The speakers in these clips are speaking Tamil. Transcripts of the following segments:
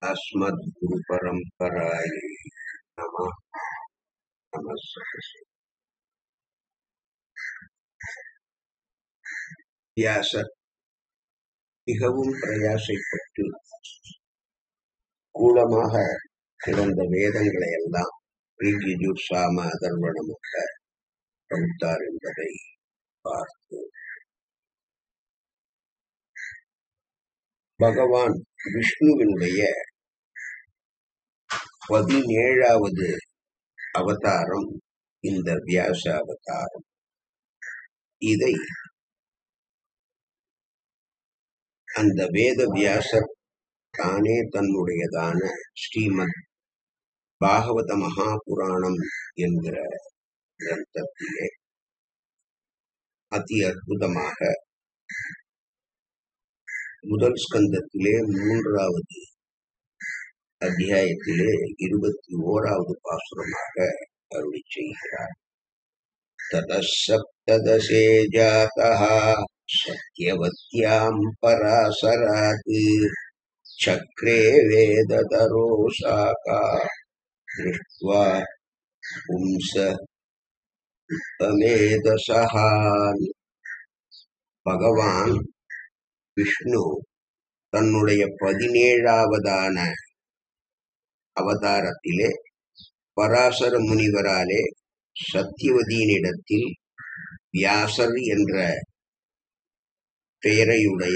अस्मद्गुरुपरम्परायै नमः नमः सरस्वती வியாசர் மிகவும் பிரயாசைப்பட்டு கூலமாக கிடந்த வேதங்களை எல்லாம் ரிகிஜு சாம அதர்வணமாக பகுத்தார் என்பதை பார்த்து பகவான் விஷ்ணுவினுடைய பதினேழாவது அவதாரம் இந்த வியாச அவதாரம் இதை அந்த வேத வியாசர் தானே தன்னுடையதான ஸ்ரீமத் பாகவத மகாபுராணம் என்கிற கிரந்தத்திலே அதி அற்புதமாக முதல் ஸ்கந்தத்திலே மூன்றாவது அத்தியாயத்திலே இருபத்தி ஓராவது பாசுரமாக அருளி செய்கிறார் ततः जातः सत्यवत्याम् परासरात् चक्रे वेदतरो शाखा दृष्ट्वा पुंस उत्तमेदसः பகவான் விஷ்ணு தன்னுடைய பதினேழாவதான அவதாரத்திலே பராசர முனிவராலே சத்தியவதியினிடத்தில் வியாசர் என்ற பெயரையுடைய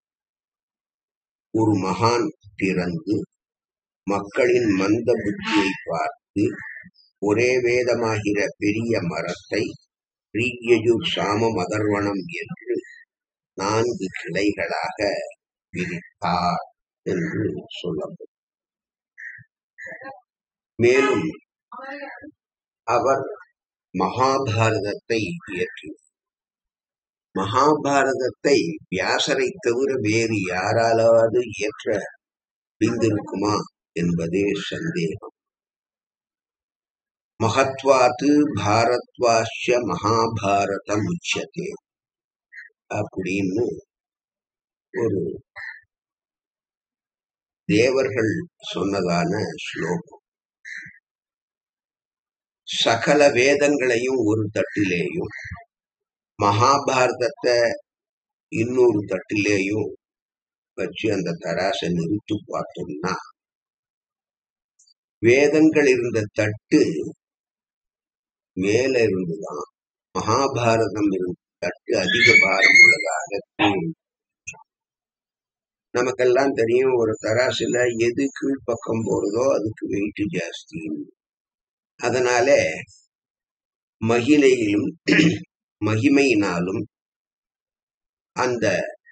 ஒரு மகான் பிறந்து மக்களின் மந்த புத்தியை பார்த்து ஒரே வேதமாகிற பெரிய மரத்தை ரீயஜுர் சாமம் அதர்வணம் என்று நான்கு கிளைகளாக விரித்தார் என்று சொல்லப்படும் மேலும் அவர் மகாபாரதத்தை இயற்றினார் மகாபாரதத்தை வியாசரை தவிர வேறு யாராலாவது இயற்ற முடிந்திருக்குமா என்பதே சந்தேகம் மகத்வாத்து பாரத்வாஷ மகாபாரதம் உச்சதே அப்படின்னு ஒரு தேவர்கள் சொன்னதான ஸ்லோகம் சகல வேதங்களையும் ஒரு தட்டிலேயும் மகாபாரதத்தை இன்னொரு தட்டிலேயும் வச்சு அந்த தராசை நிறுத்து பார்த்தோம்னா வேதங்கள் இருந்த தட்டு மேல இருந்துதான் மகாபாரதம் இருந்த தட்டு அதிக பாரம் உள்ளதாக கீழ் நமக்கெல்லாம் தெரியும் ஒரு தராசுல எது கீழ்ப்பக்கம் போறதோ அதுக்கு வெயிட் ஜாஸ்தி அதனால மகிழையிலும் மகிமையினாலும் அந்த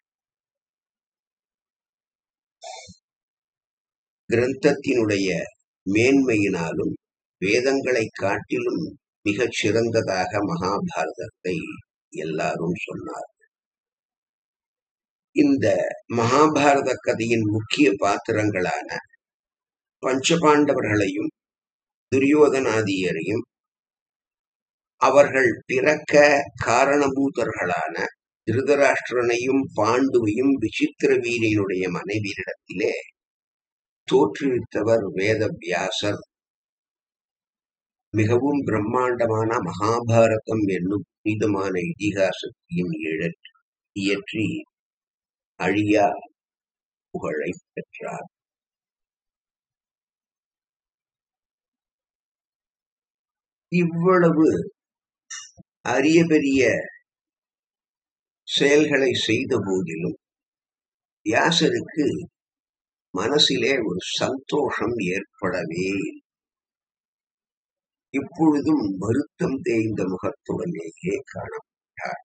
கிரந்தத்தினுடைய மேன்மையினாலும் வேதங்களை காட்டிலும் மிகச் சிறந்ததாக மகாபாரதத்தை எல்லாரும் சொன்னார் இந்த மகாபாரத கதையின் முக்கிய பாத்திரங்களான பஞ்சபாண்டவர்களையும் துரியோதனாதியரையும் அவர்கள் பிறக்க காரணபூதர்களான திருதராஷ்டிரனையும் பாண்டுவையும் விசித்திர வீரனுடைய மனைவியிடத்திலே தோற்றுவித்தவர் வேத வியாசர் மிகவும் பிரம்மாண்டமான மகாபாரதம் என்னும் புனிதமான இதிகாசத்தையும் இயற்றி அழியா புகழை பெற்றார் இவ்வளவு அரிய பெரிய செயல்களை செய்த போதிலும் வியாசருக்கு மனசிலே ஒரு சந்தோஷம் ஏற்படவே இப்பொழுதும் வருத்தம் தேய்ந்த முகத்துடனேயே காணப்பட்டார்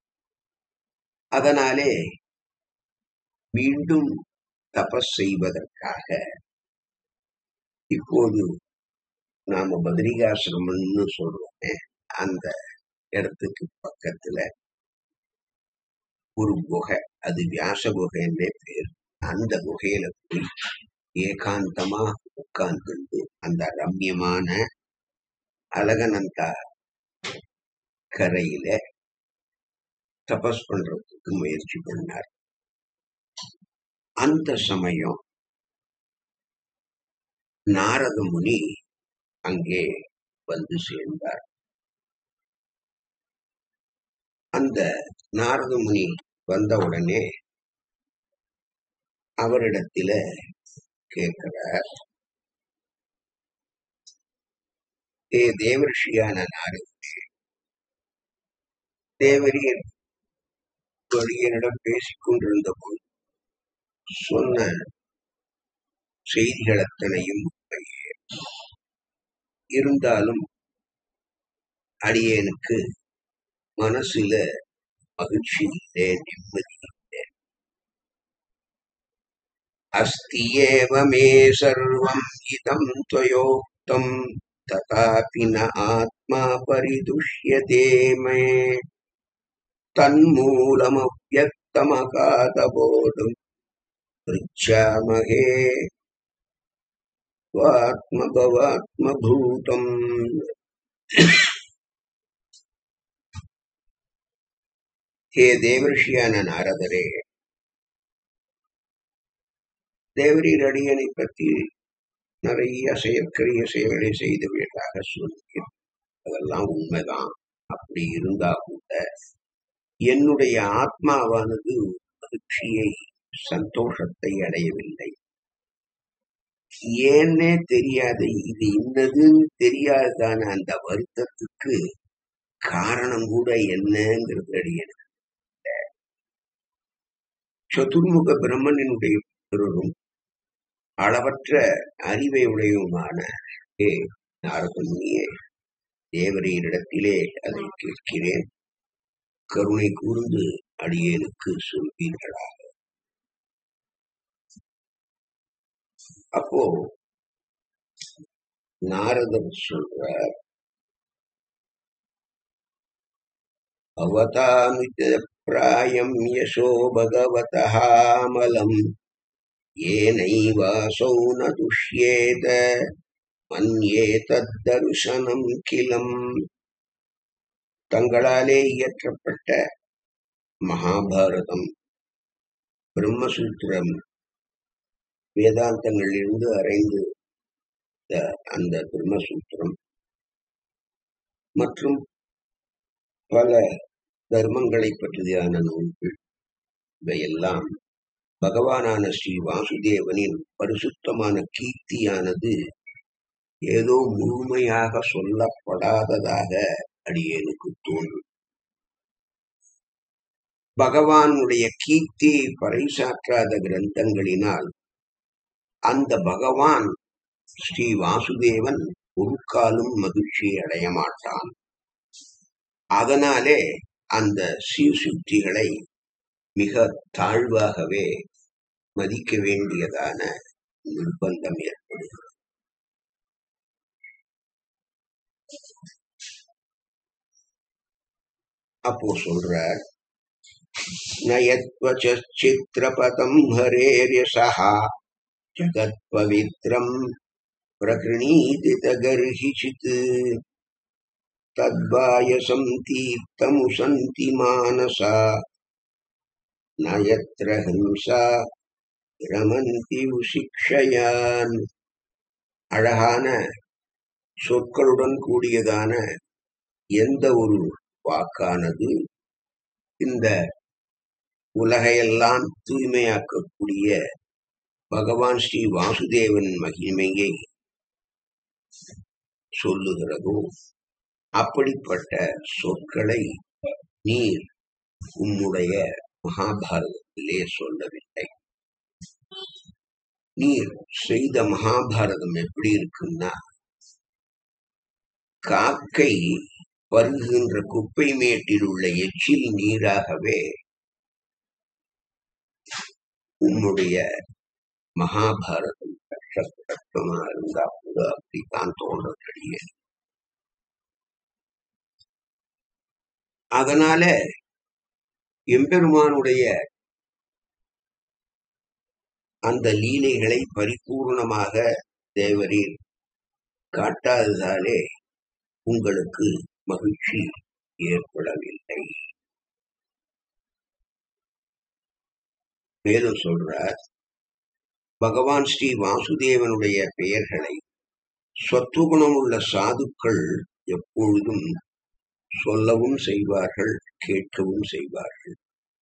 அதனாலே மீண்டும் தபஸ் செய்வதற்காக இப்போது நாம பத்ரிகாசிரமம்னு சொல்றோமே அந்த இடத்துக்கு பக்கத்துல ஒரு குகை அது வியாச குகைன்னே பேர் அந்த குகையில போய் ஏகாந்தமா உட்கார்ந்து அந்த ரம்யமான அழகனந்தா கரையில தபஸ் பண்றதுக்கு முயற்சி பண்ணார் அந்த சமயம் நாரத முனி அங்கே வந்து சேர்ந்தார் அந்த நாரத முனி வந்த உடனே அவரிடத்தில கேட்கிறார் ஏ தேவர்ஷியான நாரதே தேவரீர் வழியனிடம் பேசிக் கொண்டிருந்த போது சொன்ன செய்திகள் அத்தனையும் உண்மையே. இருந்தாலும் அடியேனுக்கு மனசுல மகிழ்ச்சி இல்லை நிம்மதி இல்லை அஸ்தி ஏவ மே சர்வம் இதம் त्वयोक्तम् तथापि न आत्मा परिदुष्यते मे तन्मूलमव्यक्तमकातबोधम् पृच्छामहे त्वात्मभवात्मभूतम् ஹே தேவரிஷியான நாரதரே தேவரீர் அடியனை பற்றி நிறைய செயற்கரிய செயல்களை செய்து விட்டதாக சொன்னீர் அதெல்லாம் உண்மைதான் அப்படி இருந்தா கூட என்னுடைய ஆத்மாவானது மகிழ்ச்சியை சந்தோஷத்தை அடையவில்லை ஏன்னே தெரியாது இது இன்னதுன்னு தெரியாததான அந்த வருத்தத்துக்கு காரணம் கூட என்னங்கிறது அடியேன் சதுர்முக பிரம்மனினுடைய புத்திரரும் அளவற்ற அறிவை உடையவுமான ஏ நாரதமுனியே தேவரையரிடத்திலே அதை கேட்கிறேன் கருணை கூர்ந்து அடியேனுக்கு சொல்வீர்களா அப்போ நாரதர் சொல்றார் அவதாமித பிராயம் யசோ பகவதமலம் ஏனைவாசௌ ந துஷ்யேத மன்யே தத்தருசனம் கிலம் தங்களாலே இயற்றப்பட்ட மகாபாரதம் பிரம்மசூத்திரம் வேதாந்தங்களிலிருந்து அறைந்து இந்த- அந்த பிரம்மசூத்திரம் மற்றும் பல தர்மங்களை பற்றியான நூல்கள் இவையெல்லாம் பகவானான ஸ்ரீ வாசுதேவனின் பரிசுத்தமான கீர்த்தியானது ஏதோ முழுமையாக சொல்லப்படாததாக அடியேனுக்கு தோன்றும் பகவானுடைய கீர்த்தியை பறைசாற்றாத கிரந்தங்களினால் அந்த பகவான் ஸ்ரீ வாசுதேவன் ஒரு காலும் மகிழ்ச்சி அடைய மாட்டான் அதனாலே அந்த சீர்சுற்றிகளை மிக தாழ்வாகவே மதிக்க வேண்டியதான நிர்பந்தம் ஏற்படுகிறது அப்போ சொல்றார் நயத்வச்சித்திரபதம் ஹரேரியசா ஜகத் பவித்ரம் பிரகிருணீதிதகர்ஹிச்சித் தத்வாயசம் தீர்த்தமுசந்தி மானசா நயத்ர ஹிம்சா ரமந்தி உசிக்ஷயான் அழகான சொற்களுடன் கூடியதான எந்த ஒரு வாக்கானது இந்த உலகையெல்லாம் தூய்மையாக்கக்கூடிய பகவான் ஸ்ரீ வாசுதேவன் மகிமையை சொல்லுகிறதோ அப்படிப்பட்ட சொற்களை நீர் உம்முடைய மகாபாரதத்திலே சொல்லவில்லை நீர் செய்த மகாபாரதம் எப்படி இருக்குன்னா காக்கை பருகுகின்ற குப்பை மேட்டில் உள்ள எச்சில் நீராகவே உம்முடைய மகாபாரதம் கஷ்டப்பட்டமா இருந்தா கூட அப்படித்தான் தோன்றக்கூடிய அதனால எம்பெருமானுடைய அந்த லீலைகளை பரிபூர்ணமாக தேவரீர் காட்டாததாலே உங்களுக்கு மகிழ்ச்சி ஏற்படவில்லை மேலும் சொல்றார் பகவான் ஸ்ரீ வாசுதேவனுடைய பெயர்களை சத்துவகுணமுள்ள சாதுக்கள் எப்பொழுதும் சொல்லவும் செய்வார்கள் கேட்கவும் செய்வார்கள்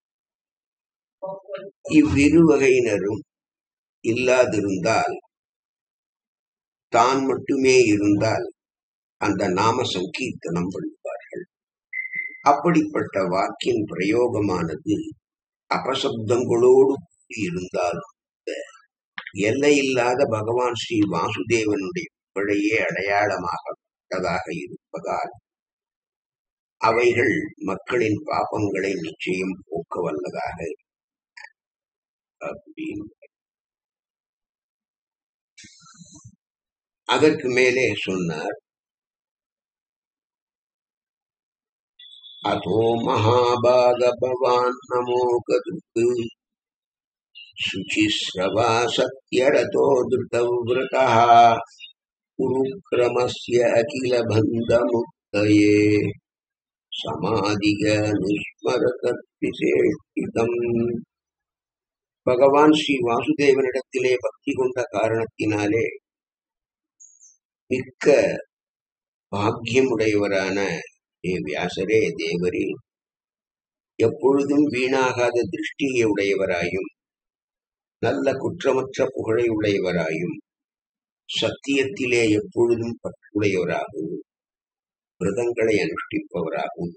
இவ்விரு வகையினரும் இல்லாதிருந்தால் தான் மட்டுமே இருந்தால் அந்த நாம சங்கீர்த்தனம் பண்ணுவார்கள் அப்படிப்பட்ட வாக்கின் பிரயோகமானது அபசப்தங்களோடு கூடி இருந்தாலும் கூட எல்லையில்லாத பகவான் ஸ்ரீ வாசுதேவனுடைய புகழையே அடையாளமாக கொண்டதாக இருப்பதால் அவைகள் மக்களின் பாபங்களை நிச்சயம் போக்க வல்லதாக அப்படின்னு அதற்கு மேலே சொன்னார் அதோ மகாபாக பவான் நமோ கதுக்கு சுச்சிஸ்ரவா சத்யரதோ திருதவிரதா குருக்கிரமஸ்ய அகில பந்தமுக்தயே சமாதிக நிஸ்மரதம் பகவான் ஸ்ரீ வாசுதேவனிடத்திலே பக்தி கொண்ட காரணத்தினாலே மிக்க பாக்கியமுடையவரான ஏ வியாசரே தேவரே எப்பொழுதும் வீணாகாத திருஷ்டியை உடையவராயும் நல்ல குற்றமற்ற புகழை உடையவராயும் சத்தியத்திலே எப்பொழுதும் பற்றுடையவராகவும் விரதங்களை அனுஷ்டிப்பவராகவும்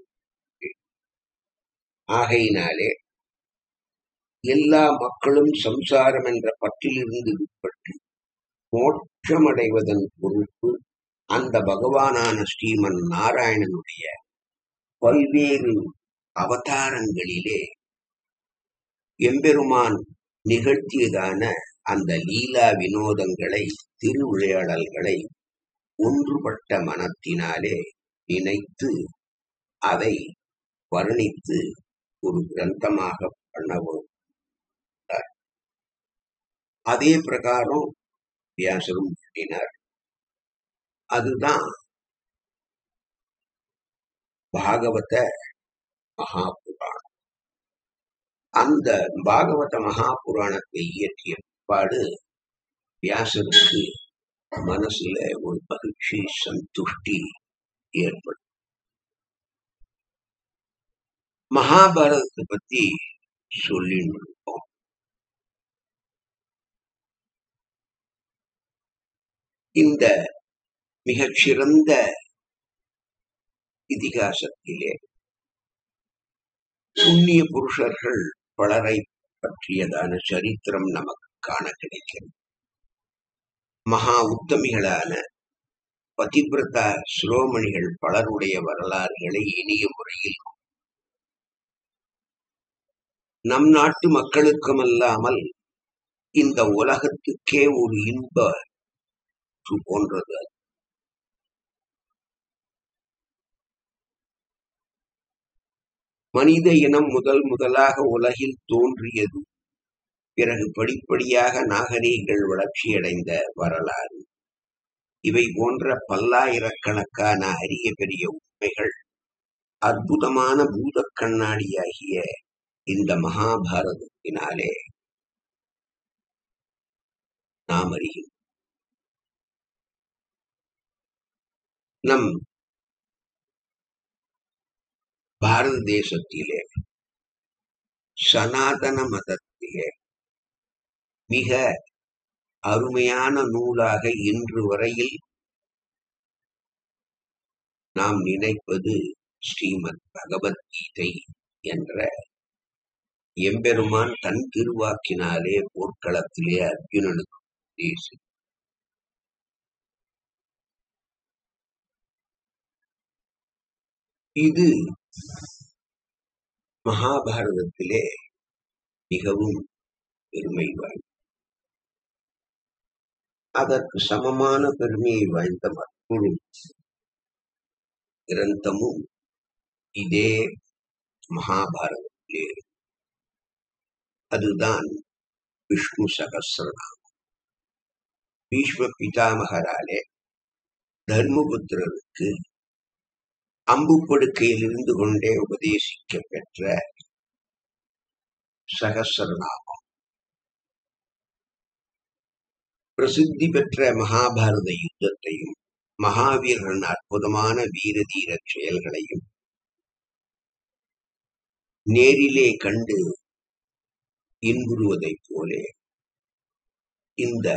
ஆகையினாலே எல்லா மக்களும் சம்சாரம் என்ற பற்றிலிருந்து விடுபட்டு மோட்சமடைவதன் பொருட்டு அந்த பகவானான ஸ்ரீமன் நாராயணனுடைய பல்வேறு அவதாரங்களிலே எம்பெருமான் நிகழ்த்தியதான அந்த லீலா வினோதங்களை திருவிளையாடல்களை ஒன்றுபட்ட மனத்தினாலே நினைத்து அதை வர்ணித்து ஒரு கிரந்தமாக பண்ணவும் அதே பிரகாரம் வியாசரும் பண்ணினார் அதுதான் பாகவத மகாபுராணம் அந்த பாகவத மகாபுராணத்தை இயற்றிய பாடு வியாசருக்கு மனசுல ஒரு மகிழ்ச்சி சந்துஷ்டி ஏற்படும் மகாபாரதத்தை பத்தி சொல்லிட்டு இருக்கோம் இந்த மிகச்சிறந்த இதிகாசத்திலே புண்ணிய புருஷர்கள் பலரை பற்றியதான சரித்திரம் நமக்கு காண கிடைக்கிறது மகா உத்தமிகளான பதிவிரதா சிரோமணிகள் பலருடைய வரலாறுகளை இனிய முறையில் நம் நாட்டு மக்களுக்குமல்லாமல் இந்த உலகத்துக்கே ஒரு இன்ப போன்றது அது. மனித இனம் முதல் முதலாக உலகில் தோன்றியது பிறகு படிப்படியாக நாகரீகங்கள் வளர்ச்சியடைந்த வரலாறு இவை போன்ற பல்லாயிரக்கணக்கான அரிய பெரிய உண்மைகள் அற்புதமான பூதக் கண்ணாடியாகிய இந்த மகாபாரதத்தினாலே நாம் அறியும் நம் பாரத தேசத்திலே சனாதன மதத்திலே மிக அருமையான நூலாக இன்று வரையில் நாம் நினைப்பது ஸ்ரீமத் பகவத்கீதை என்ற எம்பெருமான் தன் திருவாக்கினாலே போர்க்களத்திலே அர்ஜுனனுக்கு உபதேசி இது மகாபாரதத்திலே மிகவும் பெருமை வாய்ந்தது அதற்கு சமமான பெருமையை வாய்ந்த மற்றொரு கிரந்தமும் இதே மகாபாரதத்திலே இருக்கு. அதுதான் விஷ்ணு சகசிரநாமம் பீஷ்ம பிதாமகராலே தர்மபுத்திரருக்கு அம்பு படுக்கையில் இருந்து கொண்டே உபதேசிக்க பெற்ற சகசிரநாமம் பிரசித்தி பெற்ற மகாபாரத யுத்தத்தையும் மகாவீரன் அற்புதமான வீர தீர செயல்களையும் நேரிலே கண்டு இன்புறுவதைப் போலே இந்த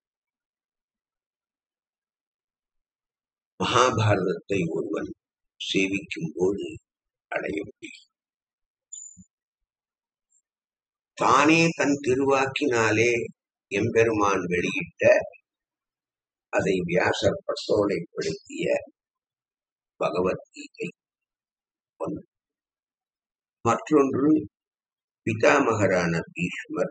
மகாபாரதத்தை ஒருவன் சேவிக்கும் போது அடைய முடியும் தானே தன் திருவாக்கினாலே எம்பெருமான் வெளியிட்ட அதை வியாசர் பிரசோலைப்படுத்திய பகவத்கீதை ஒன்று மற்றொன்று பிதாமகரான பீஷ்மர்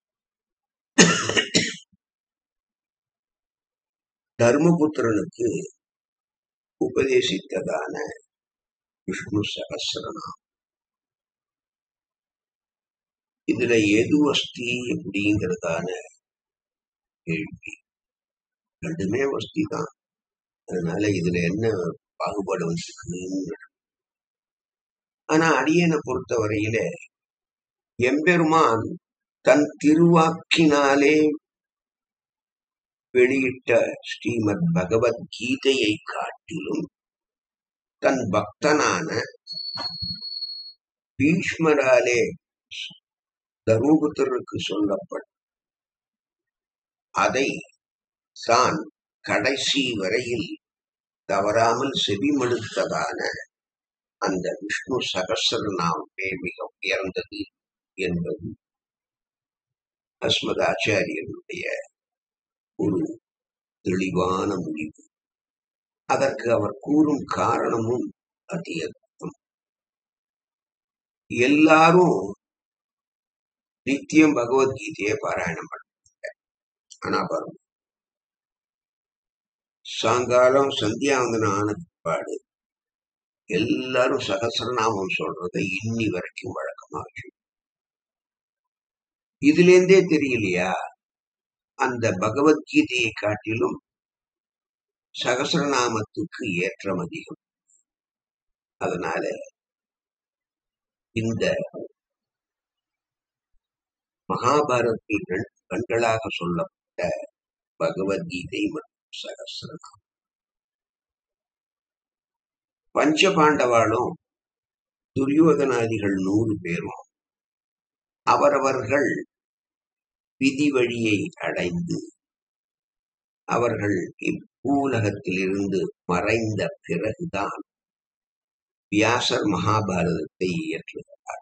தர்மபுத்திரனுக்கு உபதேசித்ததான விஷ்ணு சகசிரநாமம் இதுல எது வஸ்தி எப்படிங்கிறதான கேள்வி ரெண்டுமே வஸ்தி தான் அதனால இதுல என்ன பாகுபாடு வந்திருக்குன்னு ஆனா அடியனை பொறுத்த வரையில எம்பெருமான் தன் திருவாக்கினாலே வெளியிட்ட ஸ்ரீமத் பகவத்கீதையை காட்டிலும் தன் பக்தனான பீஷ்மராலே தருமபுத்தருக்கு சொல்லப்பட்ட அதை தான் கடைசி வரையில் தவறாமல் செவிமடுத்ததான அந்த விஷ்ணு சகசரநாமே மிக உயர்ந்தது என்பது அஸ்மதாச்சாரியனுடைய ஒரு தெளிவான முடிவு அதற்கு அவர் கூறும் காரணமும் அதி அற்புதம் எல்லாரும் நித்தியம் பகவத்கீதையை பாராயணம் பண்ணுறாங்க ஆனா பாருங்க சாயங்காலம் சந்தியாவந்தனம் ஆன பிற்பாடு எல்லாரும் சகசரநாமம் சொல்றதை இன்னி வரைக்கும் வழக்கமாச்சு இதுல இருந்தே தெரியலையா அந்த பகவத்கீதையை காட்டிலும் சகசரநாமத்துக்கு ஏற்றம் அதிகம் அதனால இந்த மகாபாரத்தில் ரெண்டு கண்களாக சொல்லப்பட்ட பகவத்கீதை மற்றும் சகசரநாமம் பஞ்ச பாண்டவாளும் துரியோதனாதிகள் நூறு பேரும் அவரவர்கள் விதி வழியை அடைந்து அவர்கள் இப்பூலகத்திலிருந்து மறைந்த பிறகுதான் வியாசர் மகாபாரதத்தை இயற்றுகிறார்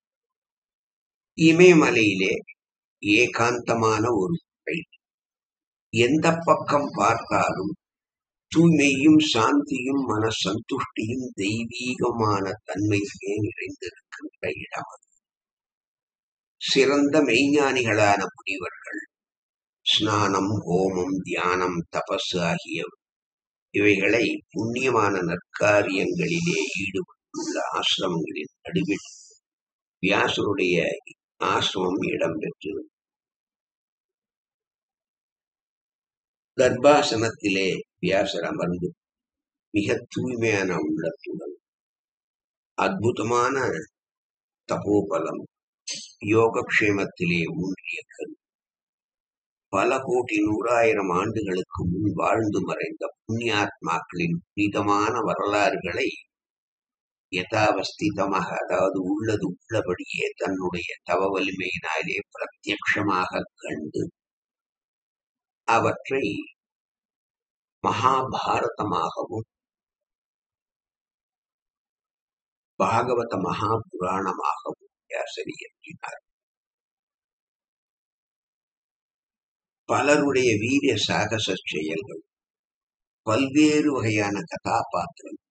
இமயமலையிலே ஏகாந்தமான ஒரு துறை எந்த பக்கம் பார்த்தாலும் தூய்மையும் சாந்தியும் மன சந்துஷ்டியும் தெய்வீகமான தன்மைகளே நிறைந்திருக்கின்ற இடம் அது சிறந்த மெய்ஞானிகளான முனிவர்கள் ஸ்நானம் ஹோமம் தியானம் தபஸ் ஆகிய இவைகளை புண்ணியமான நற்காரியங்களிலே ஈடுபட்டுள்ள ஆசிரமங்களின் நடுவில் வியாசருடைய ஆசிரமம் இடம்பெற்று கர்ப்பாசனத்திலே வியாசர் அமர்ந்து மிக தூய்மையான உள்ளத்துடன் அற்புதமான தபோபலம் யோகக்ஷேமத்திலே ஊன்றிய கரு பல கோடி நூறாயிரம் ஆண்டுகளுக்கு முன் வாழ்ந்து மறைந்த புண்ணியாத்மாக்களின் புனிதமான வரலாறுகளை யதாவஸ்திதமாக அதாவது உள்ளது உள்ளபடியே தன்னுடைய தவ வலிமையினாலே பிரத்யக்ஷமாக கண்டு அவற்றை மகாபாரதமாகவும் பாகவத மகா புராணமாகவும் வியாசர் இயற்றினார் பலருடைய வீரிய சாகச செயல்கள் பல்வேறு வகையான கதாபாத்திரம்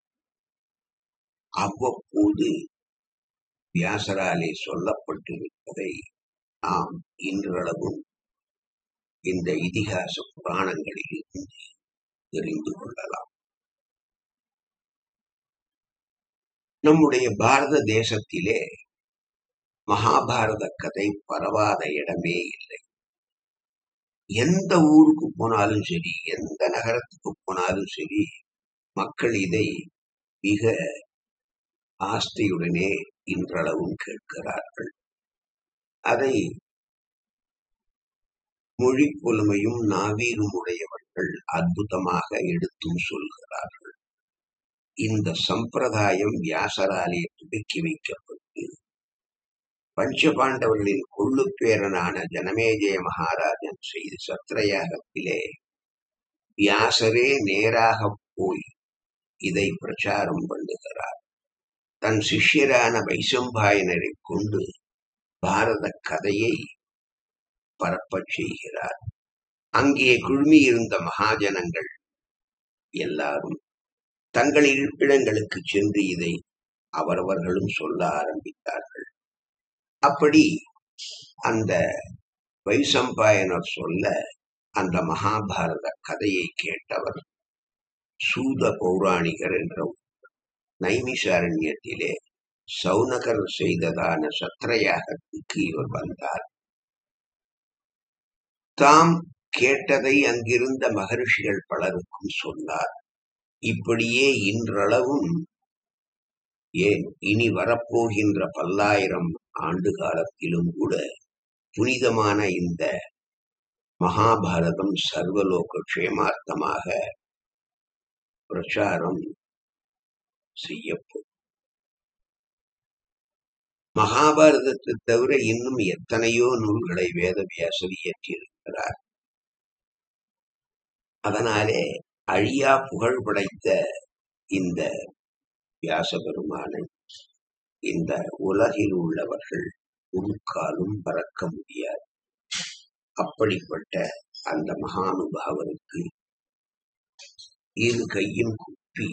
அவ்வப்போது வியாசராலே சொல்லப்பட்டிருப்பதை நாம் இன்றளவும் இந்த இதிகாச புராணங்களில் இருந்து தெரிந்து கொள்ளலாம் நம்முடைய பாரத தேசத்திலே மகாபாரத கதை பரவாத இடமே இல்லை எந்த ஊருக்கு போனாலும் சரி எந்த நகரத்துக்கு போனாலும் சரி மக்கள் இதை மிக ஆஸ்தையுடனே இன்றளவும் கேட்கிறார்கள் அதை மொழி புலமையும் நாவீரும் உடையவர்கள் அற்புதமாக எடுத்தும் சொல்கிறார்கள் இந்த சம்பிரதாயம் வியாசராலே துவக்கி வைக்கப்பட்டு பஞ்சபாண்டவர்களின் கொள்ளு பேரனான ஜனமேஜய மகாராஜன் செய்த சத்திரயாகத்திலே வியாசரே நேராக போய் இதை பிரச்சாரம் பண்ணுகிறார் தன் சிஷ்யரான வைசம்பாயனரை கொண்டு பாரத கதையை பரப்பச் செய்கிறார் அங்கே குழுமியிருந்த மகாஜனங்கள் எல்லாரும் தங்கள் இருப்பிடங்களுக்கு சென்று இதை அவரவர்களும் சொல்ல ஆரம்பித்தார்கள் அப்படி அந்த வைசம்பாயனர் சொல்ல அந்த மகாபாரத கதையை கேட்டவர் சூத பௌராணிகர் என்ற நைமிசாரண்யத்திலே சௌனகர் செய்ததான சத்திரயாகத்துக்கு இவர் வந்தார் தாம் கேட்டதை அங்கிருந்த மகரிஷிகள் பலருக்கும் சொன்னார் இப்படியே இன்றளவும் ஏன் இனி வரப்போகின்ற பல்லாயிரம் ஆண்டு காலத்திலும் கூட புனிதமான இந்த மகாபாரதம் சர்வலோக க்ஷேமார்த்தமாக பிரச்சாரம் செய்யப்படும் மகாபாரதத்தை தவிர இன்னும் எத்தனையோ நூல்களை வேதவியாசர் இயற்றியிருக்கிறார் அதனாலே அழியா புகழ் படைத்த இந்த வியாச பெருமானை இந்த உலகில் உள்ளவர்கள் ஒரு காலும் பறக்க முடியாது அப்படிப்பட்ட அந்த மகானுபாவனுக்கு இரு கையும் குப்பி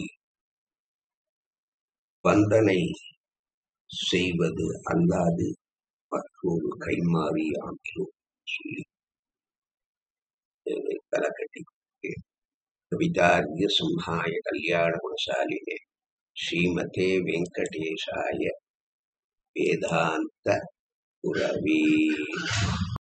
வந்தனை செய்வது அல்லாது மற்றொரு கைமாறி ஆகிறோம் சொல்லி தலைக்கட்டி கவிதார்ய சிம்ஹாய கல்யாண குணசாலினே ஸ்ரீமதே வெங்கடேஷாய வேதாந்த குரவே